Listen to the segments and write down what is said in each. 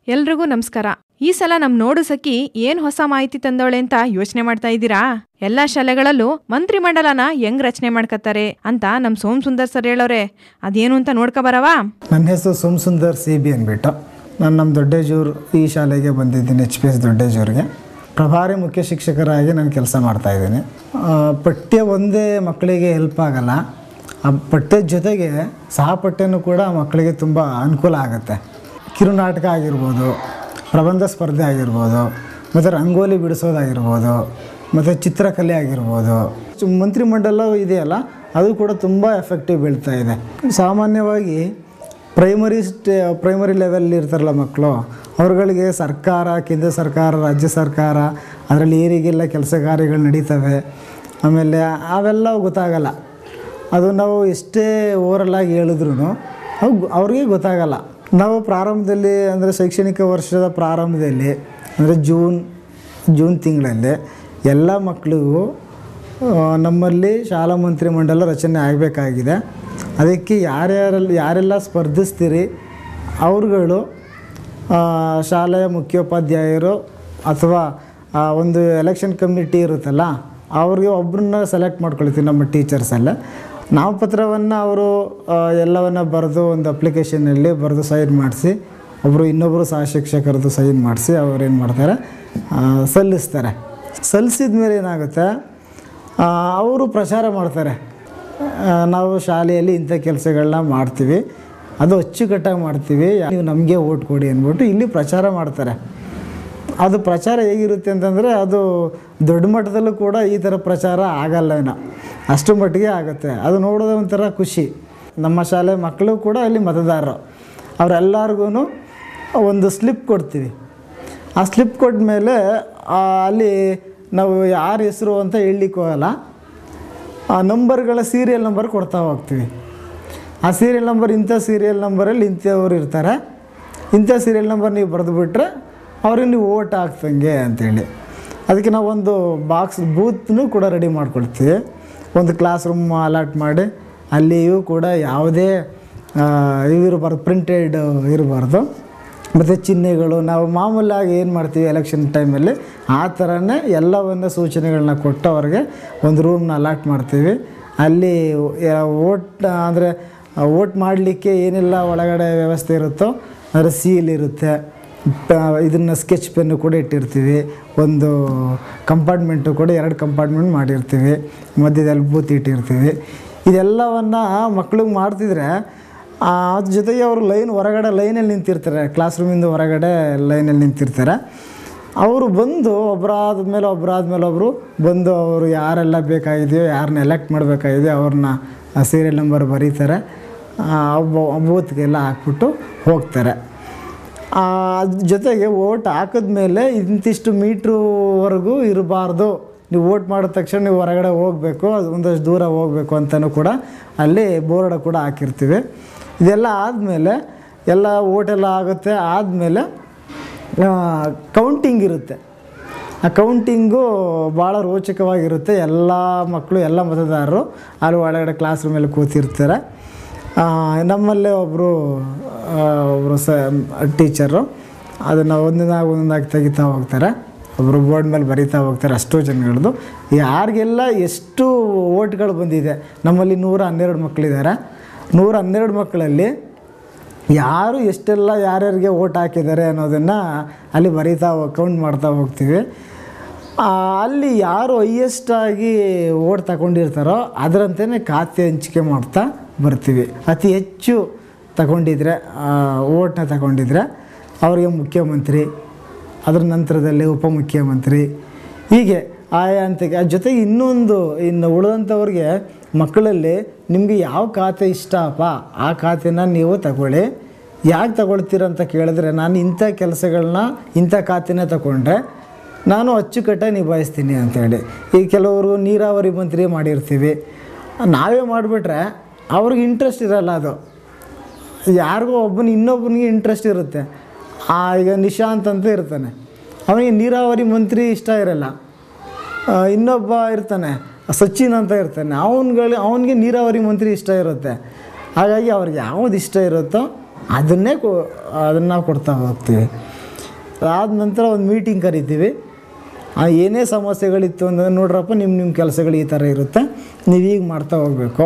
ಎಲ್ರಿಗೂ ನಮಸ್ಕಾರ ಈ ಸಲ ನಮ್ ನೋಡು ಸಖಿ ಏನ್ ಹೊಸ ಮಾಹಿತಿ ತಂದವಳೆ ಅಂತ ಯೋಚನೆ ಮಾಡ್ತಾ ಇದ್ದೀರಾ ಎಲ್ಲಾ ಶಾಲೆಗಳಲ್ಲೂ ಮಂತ್ರಿಮಂಡಲನ ಹೆಂಗ್ ರಚನೆ ಮಾಡ್ಕತ್ತಾರೆ ಅಂತ ನಮ್ ಸೋಮ್ ಸುಂದರ್ ಸರ್ ಹೇಳೋರೆ ಅದೇನು ಅಂತ ನೋಡ್ಕೊ ಬರವಾ ನನ್ನ ಹೆಸರು ಸೋಮ್ ಸುಂದರ್ ಸಿ ಬಿ ಅಂದ್ಬಿಟ್ಟು ನಾನು ನಮ್ಮ ದೊಡ್ಡೇಜೂರು ಈ ಶಾಲೆಗೆ ಬಂದಿದ್ದೀನಿ ಎಚ್ ಪಿ ಎಸ್ ದೊಡ್ಡೇಜೂರಿಗೆ ಪ್ರಭಾರಿ ಮುಖ್ಯ ಶಿಕ್ಷಕರಾಗಿ ನಾನು ಕೆಲಸ ಮಾಡ್ತಾಯಿದ್ದೀನಿ ಪಠ್ಯ ಒಂದೇ ಮಕ್ಕಳಿಗೆ ಹೆಲ್ಪ್ ಆಗಲ್ಲ ಆ ಪಠ್ಯದ ಜೊತೆಗೆ ಸಹಪಠ್ಯನೂ ಕೂಡ ಮಕ್ಕಳಿಗೆ ತುಂಬ ಅನುಕೂಲ ಆಗುತ್ತೆ ಕಿರುನಾಟಕ ಆಗಿರ್ಬೋದು ಪ್ರಬಂಧ ಸ್ಪರ್ಧೆ ಆಗಿರ್ಬೋದು ಮತ್ತು ರಂಗೋಲಿ ಬಿಡಿಸೋದಾಗಿರ್ಬೋದು ಮತ್ತು ಚಿತ್ರಕಲೆ ಆಗಿರ್ಬೋದು ಚು- ಮಂತ್ರಿಮಂಡಲ ಇದೆಯಲ್ಲ ಅದು ಕೂಡ ತುಂಬ ಎಫೆಕ್ಟಿವ್ ಬೀಳ್ತಾ ಇದೆ ಸಾಮಾನ್ಯವಾಗಿ ಪ್ರೈಮರಿ ಸ್ಟೇ ಪ್ರೈಮರಿ ಲೆವೆಲ್ ಇರ್ತಾರಲ್ಲ ಮಕ್ಕಳು ಅವ್ರುಗಳಿಗೆ ಸರ್ಕಾರ ಕೇಂದ್ರ ಸರ್ಕಾರ ರಾಜ್ಯ ಸರ್ಕಾರ ಅದರಲ್ಲಿ ಏರಿಗೆಲ್ಲ ಕೆಲಸ ಕಾರ್ಯಗಳು ನಡೀತವೆ ಆಮೇಲೆ ಅವೆಲ್ಲ ಗೊತ್ತಾಗಲ್ಲ ಅದು ನಾವು ಎಷ್ಟೇ ಓರಲ್ಲಾಗಿ ಹೇಳಿದ್ರು ಅವು ಅವ್ರಿಗೆ ಗೊತ್ತಾಗಲ್ಲ ನಾವು ಪ್ರಾರಂಭದಲ್ಲಿ ಅಂದರೆ ಶೈಕ್ಷಣಿಕ ವರ್ಷದ ಪ್ರಾರಂಭದಲ್ಲಿ ಅಂದರೆ ಜೂನ್ ಜೂನ್ ತಿಂಗಳಲ್ಲಿ ಎಲ್ಲ ಮಕ್ಕಳಿಗೂ ಆ, ನಮ್ಮಲ್ಲಿ ಶಾಲಾ ಮಂತ್ರಿಮಂಡಲ ರಚನೆ ಆಗಬೇಕಾಗಿದೆ ಅದಕ್ಕೆ ಯಾರ್ಯಾರಲ್ಲಿ ಯಾರೆಲ್ಲ ಸ್ಪರ್ಧಿಸ್ತೀರಿ ಅವ್ರುಗಳು ಆ, ಶಾಲೆಯ ಮುಖ್ಯೋಪಾಧ್ಯಾಯರು ಅಥವಾ ಆ, ಒಂದು ಎಲೆಕ್ಷನ್ ಕಮಿಟಿ ಇರುತ್ತಲ್ಲ ಅವ್ರಿಗೆ ಒಬ್ಬರನ್ನ ಸೆಲೆಕ್ಟ್ ಮಾಡ್ಕೊಳ್ತೀವಿ ನಮ್ಮ ಟೀಚರ್ಸಲ್ಲೇ ನಾಮಪತ್ರವನ್ನು ಅವರು ಎಲ್ಲವನ್ನ ಬರೆದು ಒಂದು ಅಪ್ಲಿಕೇಶನಲ್ಲಿ ಬರೆದು ಸೈನ್ ಮಾಡಿಸಿ ಒಬ್ಬರು ಇನ್ನೊಬ್ಬರು ಸಹ ಶಿಕ್ಷಕರದ್ದು ಸೈನ್ ಮಾಡಿಸಿ ಅವ್ರು ಏನು ಮಾಡ್ತಾರೆ ಆ, ಸಲ್ಲಿಸ್ತಾರೆ ಸಲ್ಲಿಸಿದ ಮೇಲೆ ಏನಾಗುತ್ತೆ ಆ, ಅವರು ಪ್ರಚಾರ ಮಾಡ್ತಾರೆ ಆ, ನಾವು ಶಾಲೆಯಲ್ಲಿ ಇಂಥ ಕೆಲಸಗಳನ್ನ ಮಾಡ್ತೀವಿ ಅದು ಅಚ್ಚುಕಟ್ಟಾಗಿ ಮಾಡ್ತೀವಿ ನೀವು ನಮಗೆ ಓಟ್ ಕೊಡಿ ಅಂದ್ಬಿಟ್ಟು ಇಲ್ಲಿ ಪ್ರಚಾರ ಮಾಡ್ತಾರೆ ಅದು ಪ್ರಚಾರ ಹೇಗಿರುತ್ತೆ ಅಂತಂದರೆ ಅದು ದೊಡ್ಡ ಮಟ್ಟದಲ್ಲೂ ಕೂಡ ಈ ಥರ ಪ್ರಚಾರ ಆಗಲ್ಲ ಏನೋ ಅಷ್ಟು ಮಟ್ಟಿಗೆ ಆಗುತ್ತೆ ಅದು ನೋಡೋದು ಒಂಥರ ಖುಷಿ ನಮ್ಮ ಶಾಲೆ ಮಕ್ಕಳು ಕೂಡ ಅಲ್ಲಿ ಮತದಾರರು ಅವರೆಲ್ಲರಿಗೂ ಒಂದು ಸ್ಲಿಪ್ ಕೊಡ್ತೀವಿ ಆ ಸ್ಲಿಪ್ ಕೊಟ್ಟ ಮೇಲೆ ಅಲ್ಲಿ ನಾವು ಯಾರ ಹೆಸರು ಅಂತ ಹೇಳಲಿಕ್ಕೆ ಹೋಗಲ್ಲ ಆ ನಂಬರ್ಗಳ ಸೀರಿಯಲ್ ನಂಬರ್ ಕೊಡ್ತಾ ಹೋಗ್ತೀವಿ ಆ ಸೀರಿಯಲ್ ನಂಬರ್ ಇಂಥ ಸೀರಿಯಲ್ ನಂಬರಲ್ಲಿ ಇಂಥವ್ರು ಇರ್ತಾರೆ ಇಂಥ ಸೀರಿಯಲ್ ನಂಬರ್ ನೀವು ಬರೆದುಬಿಟ್ರೆ ಅವ್ರಿಗೆ ನೀವು ಓಟ್ ಹಾಕ್ತಂಗೆ ಅಂತೇಳಿ ಅದಕ್ಕೆ ನಾವು ಒಂದು ಬಾಕ್ಸ್ ಬೂತ್ನೂ ಕೂಡ ರೆಡಿ ಮಾಡ್ಕೊಳ್ತೀವಿ ಒಂದು ಕ್ಲಾಸ್ ರೂಮ್ ಅಲಾಟ್ ಮಾಡಿ ಅಲ್ಲಿಯೂ ಕೂಡ ಯಾವುದೇ ಆ, ಇವು ಇರಬಾರ್ದು ಪ್ರಿಂಟೆಡ್ ಇರಬಾರ್ದು ಮತ್ತು ಚಿಹ್ನೆಗಳು ನಾವು ಮಾಮೂಲಾಗಿ ಏನು ಮಾಡ್ತೀವಿ ಎಲೆಕ್ಷನ್ ಟೈಮಲ್ಲಿ ಆ ಥರನೇ ಎಲ್ಲವನ್ನು ಸೂಚನೆಗಳನ್ನ ಕೊಟ್ಟು ಅವ್ರಿಗೆ ಒಂದು ರೂಮ್ನ ಅಲಾಟ್ ಮಾಡ್ತೀವಿ ಅಲ್ಲಿ ಓಟ್ ಅಂದರೆ ಓಟ್ ಮಾಡಲಿಕ್ಕೆ ಏನೆಲ್ಲ ಒಳಗಡೆ ವ್ಯವಸ್ಥೆ ಇರುತ್ತೋ ಅದರ ಸೀಲ್ ಇರುತ್ತೆ ಇದನ್ನು ಸ್ಕೆಚ್ ಪೆನ್ನು ಕೂಡ ಇಟ್ಟಿರ್ತೀವಿ ಒಂದು ಕಂಪಾರ್ಟ್ಮೆಂಟು ಕೂಡ ಎರಡು ಕಂಪಾರ್ಟ್ಮೆಂಟ್ ಮಾಡಿರ್ತೀವಿ ಮಧ್ಯದಲ್ಲಿ ಬೂತ್ ಇಟ್ಟಿರ್ತೀವಿ ಇದೆಲ್ಲವನ್ನು ಮಕ್ಳಿಗೆ ಮಾಡ್ತಿದ್ರೆ ಆ, ಅದ್ರ ಜೊತೆಗೆ ಅವರು ಲೈನ್ ಹೊರಗಡೆ ಲೈನಲ್ಲಿ ನಿಂತಿರ್ತಾರೆ ಕ್ಲಾಸ್ ರೂಮಿಂದ ಹೊರಗಡೆ ಲೈನಲ್ಲಿ ನಿಂತಿರ್ತಾರೆ ಅವರು ಬಂದು ಒಬ್ಬರಾದ ಮೇಲೆ ಒಬ್ಬರಾದ ಮೇಲೆ ಒಬ್ಬರು ಬಂದು ಅವರು ಯಾರೆಲ್ಲ ಬೇಕಾಗಿದೆಯೋ ಯಾರನ್ನ ಎಲೆಕ್ಟ್ ಮಾಡಬೇಕಾಗಿದೆಯೋ ಅವ್ರನ್ನ ಸೀರಿಯಲ್ ನಂಬರ್ ಬರೀತಾರೆ ಬೂತ್ಗೆಲ್ಲ ಹಾಕ್ಬಿಟ್ಟು ಹೋಗ್ತಾರೆ ಆ, ಅದ್ರ ಜೊತೆಗೆ ಓಟ್ ಹಾಕಿದ್ಮೇಲೆ ಇಂತಿಷ್ಟು ಮೀಟ್ರುವರೆಗೂ ಇರಬಾರ್ದು ನೀವು ಓಟ್ ಮಾಡಿದ ತಕ್ಷಣ ನೀವು ಹೊರಗಡೆ ಹೋಗಬೇಕು ಅದು ಒಂದಷ್ಟು ದೂರ ಹೋಗಬೇಕು ಅಂತಲೂ ಕೂಡ ಅಲ್ಲಿ ಬೋರ್ಡ್ ಕೂಡ ಹಾಕಿರ್ತೀವಿ ಇದೆಲ್ಲ ಆದಮೇಲೆ ಎಲ್ಲ ಓಟೆಲ್ಲ ಆಗುತ್ತೆ ಆದಮೇಲೆ ಕೌಂಟಿಂಗ್ ಇರುತ್ತೆ ಆ ಕೌಂಟಿಂಗು ಭಾಳ ರೋಚಕವಾಗಿರುತ್ತೆ ಎಲ್ಲ ಮಕ್ಕಳು ಎಲ್ಲ ಮತದಾರರು ಅಲ್ಲಿ ಒಳಗಡೆ ಕ್ಲಾಸ್ ರೂಮಲ್ಲಿ ಕೂತಿರ್ತಾರೆ ಆ, ನಮ್ಮಲ್ಲೇ ಒಬ್ಬರು ಒಬ್ಬರು ಸ ಟೀಚರು ಅದನ್ನು ಒಂದೊಂದಾಗಿ ಒಂದೊಂದಾಗಿ ತೆಗಿತಾ ಹೋಗ್ತಾರೆ ಒಬ್ಬರು ಬೋರ್ಡ್ ಮೇಲೆ ಬರೀತಾ ಹೋಗ್ತಾರೆ ಅಷ್ಟೋ ಜನಗಳದ್ದು ಯಾರಿಗೆಲ್ಲ ಎಷ್ಟು ಓಟ್ಗಳು ಬಂದಿದೆ ನಮ್ಮಲ್ಲಿ ನೂರ ಹನ್ನೆರಡು ಮಕ್ಕಳಿದ್ದಾರೆ ನೂರ ಹನ್ನೆರಡು ಮಕ್ಕಳಲ್ಲಿ ಯಾರು ಎಷ್ಟೆಲ್ಲ ಯಾರ್ಯಾರಿಗೆ ಓಟ್ ಹಾಕಿದ್ದಾರೆ ಅನ್ನೋದನ್ನು ಅಲ್ಲಿ ಬರೀತಾ ಕೌಂಟ್ ಮಾಡ್ತಾ ಹೋಗ್ತೀವಿ ಆ, ಅಲ್ಲಿ ಯಾರು ಹೈಯೆಸ್ಟಾಗಿ ಓಟ್ ತಗೊಂಡಿರ್ತಾರೋ ಅದರಂತೆಯೇ ಖಾತೆ ಹಂಚಿಕೆ ಮಾಡ್ತಾ ಬರ್ತೀವಿ ಅತಿ ಹೆಚ್ಚು ತಗೊಂಡಿದ್ರೆ ಓಟ್ನ ತಗೊಂಡಿದ್ರೆ ಅವರಿಗೆ ಮುಖ್ಯಮಂತ್ರಿ ಅದರ ನಂತರದಲ್ಲಿ ಉಪಮುಖ್ಯಮಂತ್ರಿ ಹೀಗೆ ಆಯಾ ಹಂತಕ್ಕೆ ಅದ್ರ ಜೊತೆಗೆ ಇನ್ನೊಂದು ಇನ್ನು ಉಳಿದಂಥವ್ರಿಗೆ ಮಕ್ಕಳಲ್ಲಿ ನಿಮಗೆ ಯಾವ ಖಾತೆ ಇಷ್ಟಪ್ಪ ಆ ಖಾತೆನ ನೀವು ತಗೊಳ್ಳಿ ಯಾಕೆ ತಗೊಳ್ತೀರ ಅಂತ ಕೇಳಿದ್ರೆ ನಾನು ಇಂಥ ಕೆಲಸಗಳನ್ನ ಇಂಥ ಖಾತೆನೇ ತಗೊಂಡ್ರೆ ನಾನು ಅಚ್ಚುಕಟ್ಟಾಗಿ ನಿಭಾಯಿಸ್ತೀನಿ ಅಂತೇಳಿ ಈಗ ಕೆಲವರು ನೀರಾವರಿ ಮಂತ್ರಿ ಮಾಡಿರ್ತೀವಿ ನಾವೇ ಮಾಡಿಬಿಟ್ರೆ ಅವ್ರಿಗೆ ಇಂಟ್ರೆಸ್ಟ್ ಇರಲ್ಲ ಅದು ಯಾರಿಗೋ ಒಬ್ಬನ ಇನ್ನೊಬ್ಬನಿಗೆ ಇಂಟ್ರೆಸ್ಟ್ ಇರುತ್ತೆ ಆ ಈಗ ನಿಶಾಂತ್ ಅಂತ ಇರ್ತಾನೆ ಅವನಿಗೆ ನೀರಾವರಿ ಮಂತ್ರಿ ಇಷ್ಟ ಇರಲ್ಲ ಆ, ಇನ್ನೊಬ್ಬ ಇರ್ತಾನೆ ಸಚಿನ್ ಅಂತ ಇರ್ತಾನೆ ಅವನ್ಗಳು ಅವನಿಗೆ ನೀರಾವರಿ ಮಂತ್ರಿ ಇಷ್ಟ ಇರುತ್ತೆ ಹಾಗಾಗಿ ಅವ್ರಿಗೆ ಯಾವ್ದು ಇಷ್ಟ ಇರುತ್ತೋ ಅದನ್ನೇ ಕೊ ಅದನ್ನು ನಾವು ಕೊಡ್ತಾ ಹೋಗ್ತೀವಿ ಅದಾದ ನಂತರ ಒಂದು ಮೀಟಿಂಗ್ ಕರಿತೀವಿ ಆ ಏನೇ ಸಮಸ್ಯೆಗಳಿತ್ತು ಅಂದರೆ ನೋಡ್ರಪ್ಪ ನಿಮ್ಮ ನಿಮ್ಮ ಕೆಲಸಗಳು ಈ ಥರ ಇರುತ್ತೆ ನೀವು ಈಗ ಮಾಡ್ತಾ ಹೋಗಬೇಕು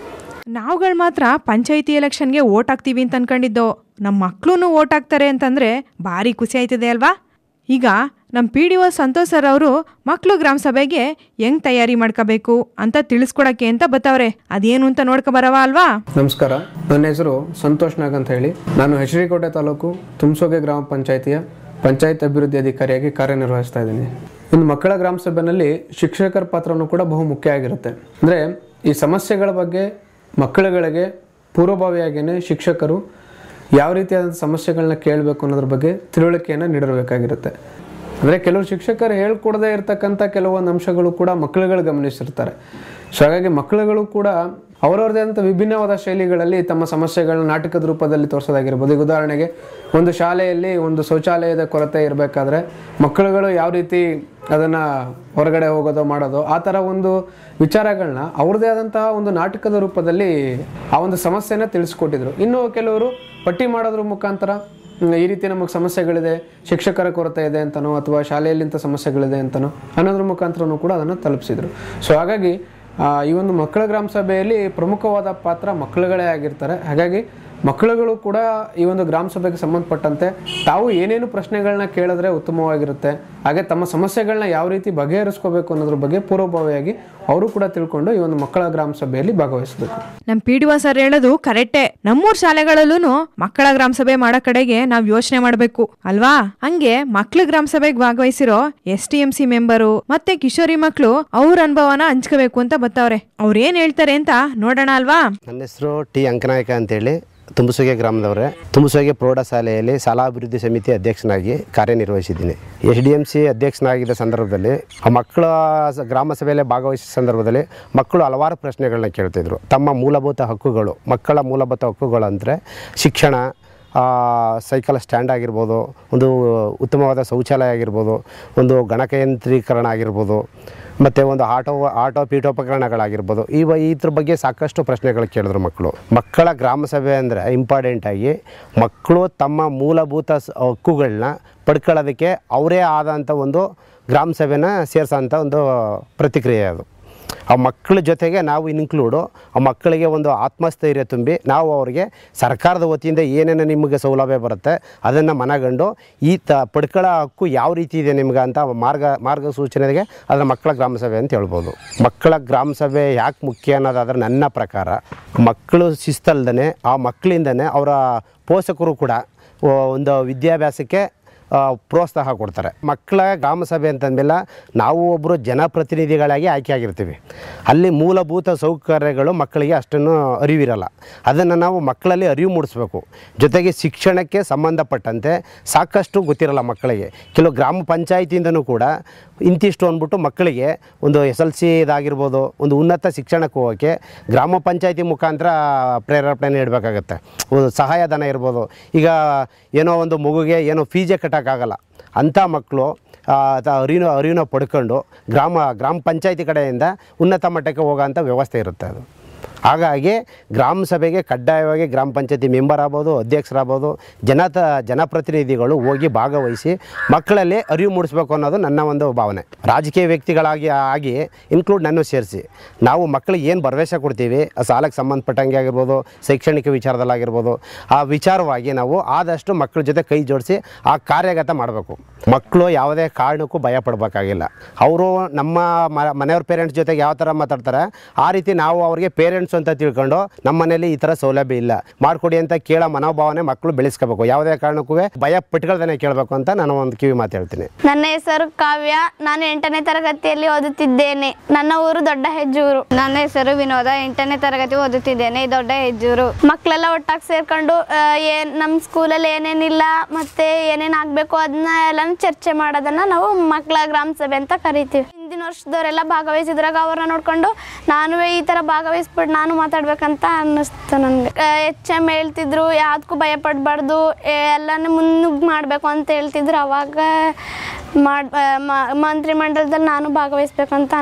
ನಾವುಗಳು ಮಾತ್ರ ಪಂಚಾಯಿತಿ ಎಲೆಕ್ಷನ್ಗೆ ಓಟ್ ಹಾಕ್ತೀವಿ ಅಂತ ಅನ್ಕೊಂಡಿದ್ದೋ ನಮ್ಮ ಮಕ್ಕಳು ಓಟ್ ಹಾಕ್ತಾರೆ ಅಂತಂದರೆ ಭಾರಿ ಖುಷಿ ಆಯ್ತದೆ ಅಲ್ವಾ ಈಗ ನಮ್ಮ P D O Santosh sir ಅವರು ಮಕ್ಕಳು ಗ್ರಾಮ ಸಭೆಗೆ ಹೆಂಗ್ ತಯಾರಿ ಮಾಡ್ಕೋಬೇಕು ಅಂತ ತಿಳಿಸ್ಕೊಡಕ್ಕೆ ಅಂತ ಬತ್ತವ್ರೆ ಅದೇನು ಅಂತ ನೋಡ್ಕೊ ಬರವ ಅಲ್ವಾ ನಮಸ್ಕಾರ ನನ್ನ ಹೆಸರು ಸಂತೋಷ್ ನಾಗ್ ಅಂತ ಹೇಳಿ ನಾನು ಹೆಚರಿಕೋಟೆ ತಾಲೂಕು ತುಮಸೋಗೆ ಗ್ರಾಮ ಪಂಚಾಯಿತಿಯ ಪಂಚಾಯತ್ ಅಭಿವೃದ್ಧಿ ಅಧಿಕಾರಿಯಾಗಿ ಕಾರ್ಯನಿರ್ವಹಿಸ್ತಾ ಇದ್ದೀನಿ ಇನ್ನು ಮಕ್ಕಳ ಗ್ರಾಮ ಸಭೆಯಲ್ಲಿ ಶಿಕ್ಷಕರ ಪಾತ್ರನೂ ಕೂಡ ಬಹು ಮುಖ್ಯ ಆಗಿರುತ್ತೆ ಅಂದರೆ ಈ ಸಮಸ್ಯೆಗಳ ಬಗ್ಗೆ ಮಕ್ಕಳುಗಳಿಗೆ ಪೂರ್ವಭಾವಿಯಾಗಿಯೇ ಶಿಕ್ಷಕರು ಯಾವ ರೀತಿಯಾದ ಸಮಸ್ಯೆಗಳನ್ನ ಕೇಳಬೇಕು ಅನ್ನೋದ್ರ ಬಗ್ಗೆ ತಿಳುವಳಿಕೆಯನ್ನು ನೀಡಿರಬೇಕಾಗಿರುತ್ತೆ ಅಂದರೆ ಕೆಲವು ಶಿಕ್ಷಕರು ಹೇಳ್ಕೊಡದೇ ಇರತಕ್ಕಂಥ ಕೆಲವೊಂದು ಅಂಶಗಳು ಕೂಡ ಮಕ್ಕಳುಗಳು ಗಮನಿಸಿರ್ತಾರೆ ಸೊ ಹಾಗಾಗಿ ಮಕ್ಕಳುಗಳು ಕೂಡ ಅವರವ್ರದೇ ಆದಂಥ ವಿಭಿನ್ನವಾದ ಶೈಲಿಗಳಲ್ಲಿ ತಮ್ಮ ಸಮಸ್ಯೆಗಳನ್ನ ನಾಟಕದ ರೂಪದಲ್ಲಿ ತೋರಿಸೋದಾಗಿರ್ಬೋದು ಈಗ ಉದಾಹರಣೆಗೆ ಒಂದು ಶಾಲೆಯಲ್ಲಿ ಒಂದು ಶೌಚಾಲಯದ ಕೊರತೆ ಇರಬೇಕಾದ್ರೆ ಮಕ್ಕಳುಗಳು ಯಾವ ರೀತಿ ಅದನ್ನು ಹೊರಗಡೆ ಹೋಗೋದೋ ಮಾಡೋದು ಆ ಥರ ಒಂದು ವಿಚಾರಗಳನ್ನ ಅವ್ರದ್ದೇ ಆದಂತಹ ಒಂದು ನಾಟಕದ ರೂಪದಲ್ಲಿ ಆ ಒಂದು ಸಮಸ್ಯೆನ ತಿಳಿಸ್ಕೊಟ್ಟಿದ್ರು ಇನ್ನು ಕೆಲವರು ಪಟ್ಟಿ ಮಾಡೋದ್ರ ಮುಖಾಂತರ ಹ್ಮ್, ಈ ರೀತಿ ನಮಗೆ ಸಮಸ್ಯೆಗಳಿದೆ ಶಿಕ್ಷಕರ ಕೊರತೆ ಇದೆ ಅಂತನೋ ಅಥವಾ ಶಾಲೆಯಲ್ಲಿ ಇಂಥ ಸಮಸ್ಯೆಗಳಿದೆ ಅಂತನೋ ಅನ್ನೋದ್ರ ಮುಖಾಂತರನೂ ಕೂಡ ಅದನ್ನು ತಲುಪಿಸಿದ್ರು ಸೊ ಹಾಗಾಗಿ ಆ, ಈ ಒಂದು ಮಕ್ಕಳ ಗ್ರಾಮ ಸಭೆಯಲ್ಲಿ ಪ್ರಮುಖವಾದ ಪಾತ್ರ ಮಕ್ಕಳುಗಳೇ ಆಗಿರ್ತಾರೆ ಹಾಗಾಗಿ ಮಕ್ಕಳುಗಳು ಕೂಡ ಈ ಒಂದು ಗ್ರಾಮ ಸಭೆಗೆ ಸಂಬಂಧಪಟ್ಟಂತೆ ತಾವು ಏನೇನು ಪ್ರಶ್ನೆಗಳನ್ನ ಕೇಳಿದ್ರೆ ಉತ್ತಮವಾಗಿರುತ್ತೆ ಹಾಗೆ ತಮ್ಮ ಸಮಸ್ಯೆಗಳನ್ನ ಯಾವ ರೀತಿ ಬಗೆಹರಿಸ್ಕೋಬೇಕು ಅನ್ನೋದ್ರ ಬಗ್ಗೆ ಪೂರ್ವಭಾವಿಯಾಗಿ ಅವರು ಕೂಡ ತಿಳ್ಕೊಂಡು ಈ ಒಂದು ಮಕ್ಕಳ ಗ್ರಾಮ ಸಭೆಯಲ್ಲಿ ಭಾಗವಹಿಸಬೇಕು ನಮ್ಮ ಪಿ ಡಿ ಒ ಸರ್ ಹೇಳೋದು ಕರೆಕ್ಟೇ ನಮ್ಮೂರ್ ಶಾಲೆಗಳಲ್ಲೂ ಮಕ್ಕಳ ಗ್ರಾಮ ಸಭೆ ಮಾಡೋ ಕಡೆಗೆ ನಾವ್ ಯೋಚನೆ ಮಾಡಬೇಕು ಅಲ್ವಾ ಹಂಗೆ ಮಕ್ಳ ಗ್ರಾಮ ಸಭೆಗೆ ಭಾಗವಹಿಸಿರೋ S T M C member ಮತ್ತೆ ಕಿಶೋರಿ ಮಕ್ಕಳು ಅವ್ರ ಅನುಭವನ ಹಂಚ್ಕೋಬೇಕು ಅಂತ ಬತ್ತವ್ರೆ ಅವ್ರೇನ್ ಹೇಳ್ತಾರೆ ಅಂತ ನೋಡೋಣ ಅಲ್ವಾ ನನ್ನ ಹೆಸರು ಟಿ ಅಂಕನಾಯಕ ಅಂತೇಳಿ ತುಂಬಸೋಗೆ ಗ್ರಾಮದವರೇ ತುಂಬಸೋಗೆ ಪ್ರೌಢಶಾಲೆಯಲ್ಲಿ ಶಾಲಾಭಿವೃದ್ಧಿ ಸಮಿತಿ ಅಧ್ಯಕ್ಷನಾಗಿ ಕಾರ್ಯನಿರ್ವಹಿಸಿದ್ದೀನಿ ಎಚ್ ಡಿ ಎಮ್ ಸಿ ಅಧ್ಯಕ್ಷನಾಗಿದ್ದ ಸಂದರ್ಭದಲ್ಲಿ ಆ ಮಕ್ಕಳ ಸ- ಗ್ರಾಮ ಸಭೆಯಲ್ಲಿ ಭಾಗವಹಿಸಿದ ಸಂದರ್ಭದಲ್ಲಿ ಮಕ್ಕಳು ಹಲವಾರು ಪ್ರಶ್ನೆಗಳನ್ನ ಕೇಳ್ತಿದ್ರು ತಮ್ಮ ಮೂಲಭೂತ ಹಕ್ಕುಗಳು ಮಕ್ಕಳ ಮೂಲಭೂತ ಹಕ್ಕುಗಳು ಅಂದರೆ ಶಿಕ್ಷಣ ಆ, ಸೈಕಲ್ ಸ್ಟ್ಯಾಂಡ್ ಆಗಿರ್ಬೋದು ಒಂದು ಉತ್ತಮವಾದ ಶೌಚಾಲಯ ಆಗಿರ್ಬೋದು ಒಂದು ಗಣಕಯಂತ್ರೀಕರಣ ಆಗಿರ್ಬೋದು ಮತ್ತು ಒಂದು ಆಟೋ ಆಟೋ ಪೀಠೋಪಕರಣಗಳಾಗಿರ್ಬೋದು ಇವ ಇದ್ರ ಬಗ್ಗೆ ಸಾಕಷ್ಟು ಪ್ರಶ್ನೆಗಳು ಕೇಳಿದ್ರು ಮಕ್ಕಳು ಮಕ್ಕಳ ಗ್ರಾಮ ಸಭೆ ಅಂದರೆ ಇಂಪಾರ್ಟೆಂಟಾಗಿ ಮಕ್ಕಳು ತಮ್ಮ ಮೂಲಭೂತ ಸ- ಹಕ್ಕುಗಳನ್ನ ಪಡ್ಕೊಳ್ಳೋದಕ್ಕೆ ಅವರೇ ಆದಂಥ ಒಂದು ಗ್ರಾಮ ಸಭೆನ ಸೇರಿಸೋಂಥ ಒಂದು ಪ್ರತಿಕ್ರಿಯೆ ಅದು ಆ ಮಕ್ಕಳ ಜೊತೆಗೆ ನಾವು ಇನ್ಕ್ಲೂಡು ಆ ಮಕ್ಕಳಿಗೆ ಒಂದು ಆತ್ಮಸ್ಥೈರ್ಯ ತುಂಬಿ ನಾವು ಅವರಿಗೆ ಸರ್ಕಾರದ ವತಿಯಿಂದ ಏನೇನು ನಿಮಗೆ ಸೌಲಭ್ಯ ಬರುತ್ತೆ ಅದನ್ನು ಮನಗಂಡು ಈ ತ ಪಡ್ಕೊಳ್ಳೋ ಹಕ್ಕು ಯಾವ ರೀತಿ ಇದೆ ನಿಮ್ಗೆ ಅಂತ ಮಾರ್ಗ ಮಾರ್ಗಸೂಚನೆಗೆ ಅದರ ಮಕ್ಕಳ ಗ್ರಾಮ ಸಭೆ ಅಂತ ಹೇಳ್ಬೋದು ಮಕ್ಕಳ ಗ್ರಾಮ ಸಭೆ ಯಾಕೆ ಮುಖ್ಯ ಅನ್ನೋದಾದ್ರೆ ನನ್ನ ಪ್ರಕಾರ ಮಕ್ಕಳು ಶಿಸ್ತಲ್ದೇ ಆ ಮಕ್ಕಳಿಂದನೇ ಅವರ ಪೋಷಕರು ಕೂಡ ಒ- ಒಂದು ವಿದ್ಯಾಭ್ಯಾಸಕ್ಕೆ ಆ, ಪ್ರೋತ್ಸಾಹ ಕೊಡ್ತಾರೆ ಮಕ್ಕಳ ಗ್ರಾಮ ಸಭೆ ಅಂತಂದಮೇಲೆ ನಾವು ಒಬ್ಬರು ಜನಪ್ರತಿನಿಧಿಗಳಾಗಿ ಆಯ್ಕೆ ಆಗಿರ್ತೀವಿ ಅಲ್ಲಿ ಮೂಲಭೂತ ಸೌಕರ್ಯಗಳು ಮಕ್ಕಳಿಗೆ ಅಷ್ಟನ್ನು ಅರಿವಿರಲ್ಲ ಅದನ್ನು ನಾವು ಮಕ್ಕಳಲ್ಲಿ ಅರಿವು ಮೂಡಿಸ್ಬೇಕು ಜೊತೆಗೆ ಶಿಕ್ಷಣಕ್ಕೆ ಸಂಬಂಧಪಟ್ಟಂತೆ ಸಾಕಷ್ಟು ಗೊತ್ತಿರಲ್ಲ ಮಕ್ಕಳಿಗೆ ಕೆಲವು ಗ್ರಾಮ ಪಂಚಾಯಿತಿಯಿಂದನೂ ಕೂಡ ಇಂತಿಷ್ಟು ಅಂದ್ಬಿಟ್ಟು ಮಕ್ಕಳಿಗೆ ಒಂದು ಎಸ್ ಎಲ್ ಸಿ ಇದಾಗಿರ್ಬೋದು ಒಂದು ಉನ್ನತ ಶಿಕ್ಷಣಕ್ಕೆ ಹೋಗೋಕ್ಕೆ ಗ್ರಾಮ ಪಂಚಾಯಿತಿ ಮುಖಾಂತರ ಪ್ರೇರೇಪಣೆ ನೀಡಬೇಕಾಗತ್ತೆ ಒಂದು ಸಹಾಯಧನ ಇರ್ಬೋದು ಈಗ ಏನೋ ಒಂದು ಮಗುಗೆ ಏನೋ ಫೀಸೇ ಕಟ್ಟೋಕ್ಕಾಗಲ್ಲ ಅಂಥ ಮಕ್ಕಳು ಅರಿವಿನ ಅರಿವಿನ ಪಡ್ಕೊಂಡು ಗ್ರಾಮ ಗ್ರಾಮ ಪಂಚಾಯಿತಿ ಕಡೆಯಿಂದ ಉನ್ನತ ಮಟ್ಟಕ್ಕೆ ಹೋಗೋಂಥ ವ್ಯವಸ್ಥೆ ಇರುತ್ತೆ ಅದು ಹಾಗಾಗಿ ಗ್ರಾಮ ಸಭೆಗೆ ಕಡ್ಡಾಯವಾಗಿ ಗ್ರಾಮ ಪಂಚಾಯತಿ ಮೆಂಬರ್ ಆಗ್ಬೋದು ಅಧ್ಯಕ್ಷರಾಗ್ಬೋದು ಜನತ ಜನಪ್ರತಿನಿಧಿಗಳು ಹೋಗಿ ಭಾಗವಹಿಸಿ ಮಕ್ಕಳಲ್ಲಿ ಅರಿವು ಮೂಡಿಸ್ಬೇಕು ಅನ್ನೋದು ನನ್ನ ಒಂದು ಭಾವನೆ ರಾಜಕೀಯ ವ್ಯಕ್ತಿಗಳಾಗಿ ಆಗಿ ಇನ್ಕ್ಲೂಡ್ ನನ್ನ ಸೇರಿಸಿ ನಾವು ಮಕ್ಕಳಿಗೆ ಏನು ಭರವಸೆ ಕೊಡ್ತೀವಿ ಆ ಸಾಲಕ್ಕೆ ಸಂಬಂಧಪಟ್ಟಂಗೆ ಆಗಿರ್ಬೋದು ಶೈಕ್ಷಣಿಕ ವಿಚಾರದಲ್ಲಾಗಿರ್ಬೋದು ಆ ವಿಚಾರವಾಗಿ ನಾವು ಆದಷ್ಟು ಮಕ್ಕಳ ಜೊತೆ ಕೈ ಜೋಡಿಸಿ ಆ ಕಾರ್ಯಗತ ಮಾಡಬೇಕು ಮಕ್ಕಳು ಯಾವುದೇ ಕಾರಣಕ್ಕೂ ಭಯ ಪಡಬೇಕಾಗಿಲ್ಲ ಅವರು ನಮ್ಮ ಮ- ಮನೆಯವ್ರ ಪೇರೆಂಟ್ಸ್ ಜೊತೆಗೆ ಯಾವ ಥರ ಮಾತಾಡ್ತಾರೆ ಆ ರೀತಿ ನಾವು ಅವ್ರಿಗೆ ಪೇರೆಂಟ್ಸ್ ಅಂತ ತಿಳ್ಕೊಂಡು ನಮ್ಮ ಮನೇಲಿ ಈ ಥರ ಸೌಲಭ್ಯ ಇಲ್ಲ ಮಾಡಿಕೊಡಿ ಅಂತ ಕೇಳೋ ಮನೋಭಾವನೆ ಮಕ್ಕಳು ಬೆಳೆಸ್ಕೋಬೇಕು ಯಾವುದೇ ಕಾರಣಕ್ಕೂ ಭಯ ಪಟ್ಕೊಳ್ದೇ ಕೇಳಬೇಕು ಅಂತ ನಾನು ಒಂದು ಕಿವಿ ಮಾತು ಹೇಳ್ತೀನಿ ನನ್ನ ಹೆಸರು ಕಾವ್ಯ ನಾನು ಎಂಟನೇ ತರಗತಿಯಲ್ಲಿ ಓದುತ್ತಿದ್ದೇನೆ ನನ್ನ ಊರು ದೊಡ್ಡ ಹೆಜ್ಜೂರು ನನ್ನ ಹೆಸರು ವಿನೋದ ಎಂಟನೇ ತರಗತಿ ಓದುತ್ತಿದ್ದೇನೆ ದೊಡ್ಡ ಹೆಜ್ಜೂರು ಮಕ್ಕಳೆಲ್ಲ ಒಟ್ಟಾಗಿ ಸೇರ್ಕೊಂಡು ಆ, ಏನ್ ನಮ್ಮ ಸ್ಕೂಲಲ್ಲಿ ಏನೇನಿಲ್ಲ ಮತ್ತೆ ಏನೇನ್ ಆಗ್ಬೇಕು ಅದನ್ನ ಎಲ್ಲ ಚರ್ಚೆ ಮಾಡೋದನ್ನ ನಾವು ಮಕ್ಕಳ ಗ್ರಾಮ ಸಭೆ ಅಂತ ಕರಿತೀವಿ ಹಿಂದಿನ ವರ್ಷದವರೆಲ್ಲ ಭಾಗವಹಿಸಿದ್ರಾಗ ಅವ್ರನ್ನ ನೋಡ್ಕೊಂಡು ನಾನು ಈ ತರ ಭಾಗವಹಿಸ್ಬಿಟ್ಟು ನಾನು ಮಾತಾಡ್ಬೇಕಂತ ಅನ್ನಿಸ್ತು ನನಗೆ ಎಚ್ ಎಮ್ ಹೇಳ್ತಿದ್ರು ಯಾವ್ದಕ್ಕೂ ಭಯ ಪಡಬಾರ್ದು ಎಲ್ಲನೂ ಮುನ್ನುಗ್ಗಿ ಮಾಡಬೇಕು ಅಂತ ಹೇಳ್ತಿದ್ರು ಅವಾಗ ಮಾಡ್ ಮಂತ್ರಿಮಂಡಲದಲ್ಲಿ ನಾನು ಭಾಗವಹಿಸ್ಬೇಕಂತ ಅನ್ನಿಸ್ತು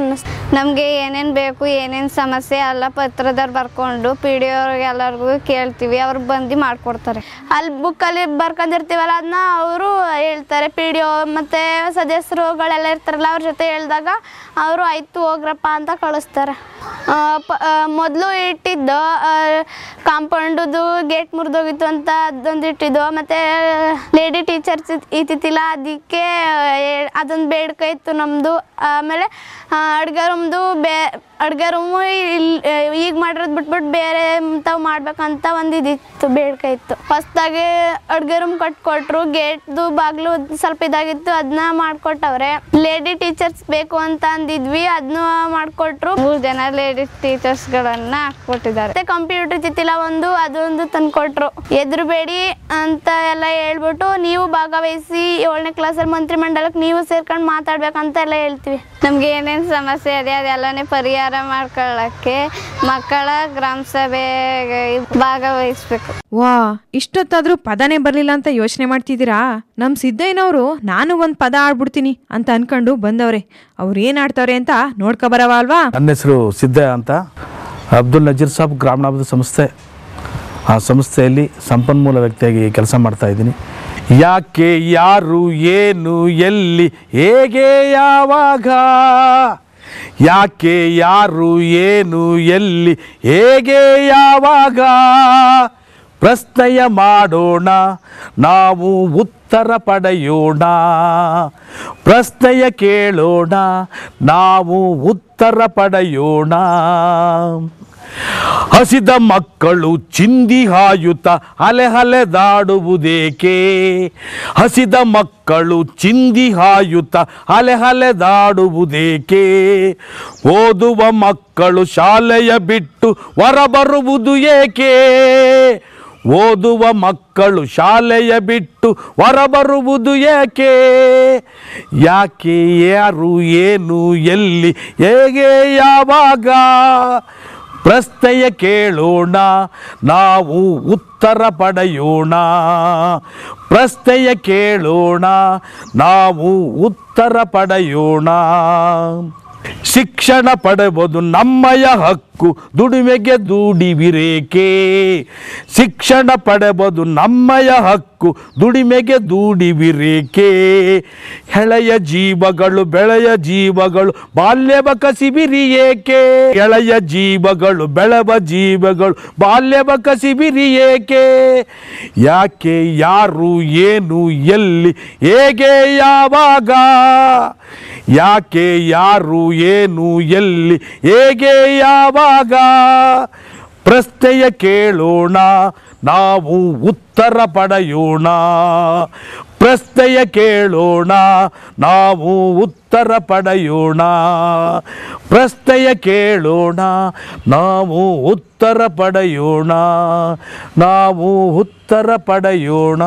ನಮಗೆ ಏನೇನು ಬೇಕು ಏನೇನು ಸಮಸ್ಯೆ ಎಲ್ಲ ಪತ್ರದಲ್ಲಿ ಬರ್ಕೊಂಡು ಪಿ ಡಿ ಅವ್ರಿಗೆ ಎಲ್ಲರಿಗೂ ಕೇಳ್ತೀವಿ ಅವ್ರು ಬಂದು ಮಾಡಿಕೊಡ್ತಾರೆ ಅಲ್ಲಿ ಬುಕ್ಕಲ್ಲಿ ಬರ್ಕೊಂಡಿರ್ತೀವಲ್ಲ ಅದನ್ನ ಅವರು ಹೇಳ್ತಾರೆ ಪಿ ಡಿ ಒ ಮತ್ತು ಸದಸ್ಯರುಗಳೆಲ್ಲ ಇರ್ತಾರಲ್ಲ ಅವ್ರ ಜೊತೆ ಹೇಳಿದಾಗ ಅವರು ಆಯ್ತು ಹೋಗ್ರಪ್ಪ ಅಂತ ಕಳಿಸ್ತಾರೆ ಮೊದಲು ಇಟ್ಟಿದ್ದು ಕಾಂಪೌಂಡುದು ಗೇಟ್ ಮುರಿದೋಗಿತ್ತು ಅಂತ ಅದೊಂದು ಇಟ್ಟಿದ್ದು ಮತ್ತು ಲೇಡಿ ಟೀಚರ್ಸ್ ಇತ್ತಿತ್ತಿಲ್ಲ ಅದಕ್ಕೆ ಅದೊಂದು ಬೇಡಿಕೆ ಇತ್ತು ನಮ್ಮದು ಆಮೇಲೆ ಅಡುಗೆ ರೂಮ್ದು ಬೇ ಅಡುಗೆ ರೂಮು ಇಲ್ಲಿ ಈಗ ಮಾಡಿರೋದು ಬಿಟ್ಬಿಟ್ಟು ಬೇರೆ ತಾವು ಮಾಡ್ಬೇಕಂತ ಒಂದು ಇದಿತ್ತು ಬೇಡಿಕೆ ಇತ್ತು ಹೊಸ್ದಾಗಿ ಅಡುಗೆ ರೂಮ್ ಕಟ್ಕೊಟ್ರು ಗೇಟ್ದು ಬಾಗಿಲು ಸ್ವಲ್ಪ ಇದಾಗಿತ್ತು ಅದನ್ನ ಮಾಡಿಕೊಟ್ಟವ್ರೆ ಲೇಡಿ ಟೀಚರ್ಸ್ ಬೇಕು ಅಂತ ಅಂದಿದ್ವಿ ಅದನ್ನು ಮಾಡಿಕೊಟ್ರು ಮೂರು ಜನ ಲೇಡಿ ಟೀಚರ್ಸ್ಗಳನ್ನ ಕೊಟ್ಟಿದ್ದಾರೆ ಮತ್ತೆ ಕಂಪ್ಯೂಟರ್ ಚಿತ್ತಿಲ್ಲ ಒಂದು ಅದೊಂದು ತಂದ್ಕೊಟ್ರು ಎದುರುಬೇಡಿ ಅಂತ ಎಲ್ಲ ಹೇಳ್ಬಿಟ್ಟು ನೀವು ಭಾಗವಹಿಸಿ ಏಳನೇ ಕ್ಲಾಸಲ್ಲಿ ಮಂತ್ರಿಮಂಡಲಕ್ಕೆ ನೀವು ಸೇರ್ಕೊಂಡು ಮಾತಾಡ್ಬೇಕಂತ ಎಲ್ಲ ಹೇಳ್ತೀವಿ ನಮ್ಗೆ ಏನೇನು ಸಮಸ್ಯೆ ಇದೆ ಅದೆಲ್ಲನೇ ಪರಿಹಾರ ಮಾಡ್ಕೊಳ್ಳೋಕ್ಕೆ ಮಕ್ಕಳ ಗ್ರಾಮ ಸಭೆಗೆ ಭಾಗವಹಿಸ್ಬೇಕು ವಾ ಇಷ್ಟೊತ್ತಾದ್ರೂ ಪದನೇ ಬರ್ಲಿಲ್ಲ ಅಂತ ಯೋಚನೆ ಮಾಡ್ತಿದ್ದೀರಾ ನಮ್ ಸಿದ್ದಯ್ಯನವರು ನಾನು ಒಂದ್ ಪದ ಆಡ್ಬಿಡ್ತೀನಿ ಅಂತ ಅನ್ಕೊಂಡು ಬಂದವ್ರೆ ಅವ್ರು ಏನ್ ಆಡ್ತವ್ರೆ ಅಂತ ನೋಡ್ಕೊ ಬರವ ಅಲ್ವಾ ನನ್ನ ಹೆಸರು ಸಿದ್ದ ಅಂತ ಅಬ್ದುಲ್ ನಜೀರ್ ಸಾಬ್ ಗ್ರಾಮೀಣಾಭಿವೃದ್ಧಿ ಸಂಸ್ಥೆ ಆ ಸಂಸ್ಥೆಯಲ್ಲಿ ಸಂಪನ್ಮೂಲ ವ್ಯಕ್ತಿಯಾಗಿ ಕೆಲಸ ಮಾಡ್ತಾ ಇದ್ದೀನಿ ಯಾಕೆ ಯಾರು ಏನು ಎಲ್ಲಿ ಹೇಗೆ ಯಾವಾಗ ಯಾಕೆ ಯಾರು ಏನು ಎಲ್ಲಿ ಹೇಗೆ ಯಾವಾಗ ಪ್ರಶ್ನೆಯ ಮಾಡೋಣ ನಾವು ಉತ್ತರ ಪಡೆಯೋಣ ಪ್ರಶ್ನೆಯ ಕೇಳೋಣ ನಾವು ಉತ್ತರ ಪಡೆಯೋಣ ಹಸಿದ ಮಕ್ಕಳು ಚಿಂದಿ ಹಾಯುತ್ತ ಅಲೆ ಅಲೆದಾಡುವುದೇಕೆ ಹಸಿದ ಮಕ್ಕಳು ಚಿಂದಿ ಹಾಯುತ್ತ ಅಲೆ ಅಲೆದಾಡುವುದೇಕೆ ಓದುವ ಮಕ್ಕಳು ಶಾಲೆಯ ಬಿಟ್ಟು ಹೊರಬರುವುದು ಏಕೆ ಓದುವ ಮಕ್ಕಳು ಶಾಲೆಯ ಬಿಟ್ಟು ಹೊರಬರುವುದು ಏಕೆ ಯಾಕೆ ಯಾರು ಏನು ಎಲ್ಲಿ ಹೇಗೆ ಯಾವಾಗ ಪ್ರಶ್ನೆಯ ಕೇಳೋಣ ನಾವು ಉತ್ತರ ಪಡೆಯೋಣ ಪ್ರಶ್ನೆಯ ಕೇಳೋಣ ನಾವು ಉತ್ತರ ಪಡೆಯೋಣ ಶಿಕ್ಷಣ ಪಡೆಯುವುದು ನಮ್ಮಯ ಹಕ್ಕು ದುಡಿಮೆಗೆ ದೂಡಿವಿರೇಕೆ ಶಿಕ್ಷಣ ಪಡೆಯುವುದು ನಮ್ಮಯ ಹಕ್ಕು ದುಡಿಮೆಗೆ ದೂಡಿವಿರೇಕೆ ಎಳೆಯ ಜೀವಗಳು ಬೆಳೆಯ ಜೀವಗಳು ಬಾಲ್ಯವ ಕಸಿಬಿರಿ ಏಕೆ ಎಳೆಯ ಜೀವಗಳು ಬೆಳೆವ ಜೀವಗಳು ಬಾಲ್ಯವ ಕಸಿಬಿರಿ ಏಕೆ ಯಾಕೆ ಯಾರು ಏನು ಎಲ್ಲಿ ಹೇಗೆ ಯಾವಾಗ ಯಾಕೆ ಯಾರು ಏನು ಎಲ್ಲಿ ಹೇಗೆ ಯಾವಾಗ ಪ್ರಶ್ನೆಯ ಕೇಳೋಣ ನಾವು ಉತ್ತರ ಪಡೆಯೋಣ ಪ್ರಶ್ನೆಯ ಕೇಳೋಣ ನಾವು ಉತ್ತರ ಪಡೆಯೋಣ ಪ್ರಶ್ನೆಯ ಕೇಳೋಣ ನಾವು ಉತ್ತರ ಪಡೆಯೋಣ ನಾವು ಉತ್ತರ ಪಡೆಯೋಣ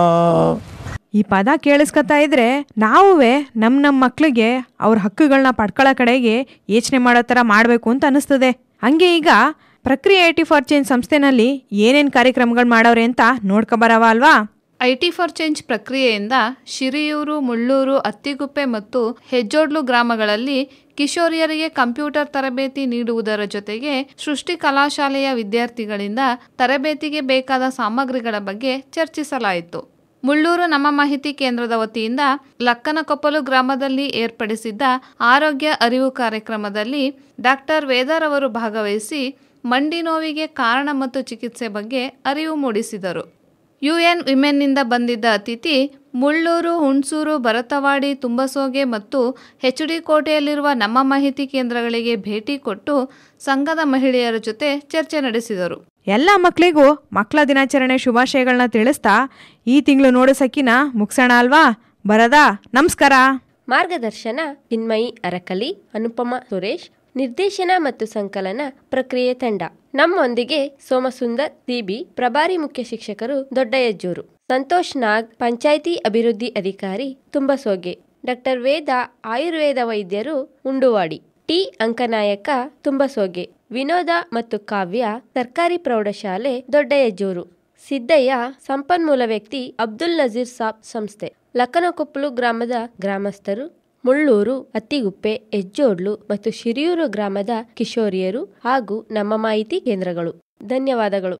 ಈ ಪದ ಕೇಳಿಸ್ಕೊತಾ ಇದ್ರೆ ನಾವುವೇ ನಮ್ ನಮ್ ಮಕ್ಳಿಗೆ ಅವ್ರ ಹಕ್ಕುಗಳನ್ನ ಪಡ್ಕೊಳ್ಳೋ ಕಡೆಗೆ ಯೋಚನೆ ಮಾಡೋ ಥರ ಮಾಡಬೇಕು ಅಂತ ಅನಿಸ್ತದೆ ಹಂಗೆ ಈಗ ಪ್ರಕ್ರಿಯೆ ಐ ಟಿ ಫಾರ್ ಚೇಂಜ್ ಸಂಸ್ಥೆನಲ್ಲಿ ಏನೇನು ಕಾರ್ಯಕ್ರಮಗಳು ಮಾಡವ್ರೆ ಅಂತ ನೋಡ್ಕೊಬರವ ಅಲ್ವಾ ಐ ಟಿ ಫಾರ್ ಚೇಂಜ್ ಪ್ರಕ್ರಿಯೆಯಿಂದ ಶಿರಿಯೂರು ಮುಳ್ಳೂರು ಅತ್ತಿಗುಪ್ಪೆ ಮತ್ತು ಹೆಜ್ಜೋಡ್ಲು ಗ್ರಾಮಗಳಲ್ಲಿ ಕಿಶೋರಿಯರಿಗೆ ಕಂಪ್ಯೂಟರ್ ತರಬೇತಿ ನೀಡುವುದರ ಜೊತೆಗೆ ಸೃಷ್ಟಿ ಕಲಾಶಾಲೆಯ ವಿದ್ಯಾರ್ಥಿಗಳಿಂದ ತರಬೇತಿಗೆ ಬೇಕಾದ ಸಾಮಗ್ರಿಗಳ ಬಗ್ಗೆ ಚರ್ಚಿಸಲಾಯಿತು ಮುಳ್ಳೂರು ನಮ್ಮ ಮಾಹಿತಿ ಕೇಂದ್ರದ ವತಿಯಿಂದ ಲಕ್ಕನಕೊಪ್ಪಲು ಗ್ರಾಮದಲ್ಲಿ ಏರ್ಪಡಿಸಿದ್ದ ಆರೋಗ್ಯ ಅರಿವು ಕಾರ್ಯಕ್ರಮದಲ್ಲಿ ಡಾಕ್ಟರ್ ವೇದರ್ ಅವರು ಭಾಗವಹಿಸಿ ಮಂಡಿ ನೋವಿಗೆ ಕಾರಣ ಮತ್ತು ಚಿಕಿತ್ಸೆ ಬಗ್ಗೆ ಅರಿವು ಮೂಡಿಸಿದರು ಯುಎನ್ ವಿಮೆನ್ನಿಂದ ಬಂದಿದ್ದ ಅತಿಥಿ ಮುಳ್ಳೂರು ಹುಣಸೂರು ಭರತವಾಡಿ ತುಂಬಸೋಗೆ ಮತ್ತು ಎಚ್ ಡಿ ಕೋಟೆಯಲ್ಲಿರುವ ನಮ್ಮ ಮಾಹಿತಿ ಕೇಂದ್ರಗಳಿಗೆ ಭೇಟಿ ಕೊಟ್ಟು ಸಂಘದ ಮಹಿಳೆಯರ ಜೊತೆ ಚರ್ಚೆ ನಡೆಸಿದರು ಎಲ್ಲ ಮಕ್ಕಳಿಗೂ ಮಕ್ಕಳ ದಿನಾಚರಣೆ ಶುಭಾಶಯಗಳನ್ನ ತಿಳಿಸ್ತಾ ಈ ತಿಂಗಳು ನೋಡೋ ಸಕ್ಕಿನ ಮುಗ್ಸೋಣ ಅಲ್ವಾ ಬರದಾ ನಮಸ್ಕಾರ ಮಾರ್ಗದರ್ಶನ ಚಿನ್ಮಯಿ ಅರಕಲಿ ಅನುಪಮ ಸುರೇಶ್ ನಿರ್ದೇಶನ ಮತ್ತು ಸಂಕಲನ ಪ್ರಕ್ರಿಯೆ ತಂಡ ನಮ್ಮೊಂದಿಗೆ ಸೋಮಸುಂದರ್ ಸಿಬಿ ಪ್ರಭಾರಿ ಮುಖ್ಯ ಶಿಕ್ಷಕರು ದೊಡ್ಡಯಜ್ಜೂರು ಸಂತೋಷ್ ನಾಗ್ ಪಂಚಾಯಿತಿ ಅಭಿವೃದ್ಧಿ ಅಧಿಕಾರಿ ತುಂಬಸೋಗೆ ಡಾಕ್ಟರ್ ವೇದ ಆಯುರ್ವೇದ ವೈದ್ಯರು ಉಂಡುವಾಡಿ ಟಿ ಅಂಕನಾಯಕ ತುಂಬಸೋಗೆ ವಿನೋದ ಮತ್ತು ಕಾವ್ಯ ಸರ್ಕಾರಿ ಪ್ರೌಢಶಾಲೆ ದೊಡ್ಡಯಜ್ಜೂರು ಸಿದ್ದಯ್ಯ ಸಂಪನ್ಮೂಲ ವ್ಯಕ್ತಿ ಅಬ್ದುಲ್ ನಜೀರ್ ಸಾಬ್ ಸಂಸ್ಥೆ ಲಕ್ಕನಕೊಪ್ಪಲು ಗ್ರಾಮದ ಗ್ರಾಮಸ್ಥರು ಮುಳ್ಳೂರು ಅತ್ತಿಗುಪ್ಪೆ ಹೆಜ್ಜೋಡ್ಲು ಮತ್ತು ಶಿರಿಯೂರು ಗ್ರಾಮದ ಕಿಶೋರಿಯರು ಹಾಗೂ ನಮ್ಮ ಮಾಹಿತಿ ಕೇಂದ್ರಗಳು ಧನ್ಯವಾದಗಳು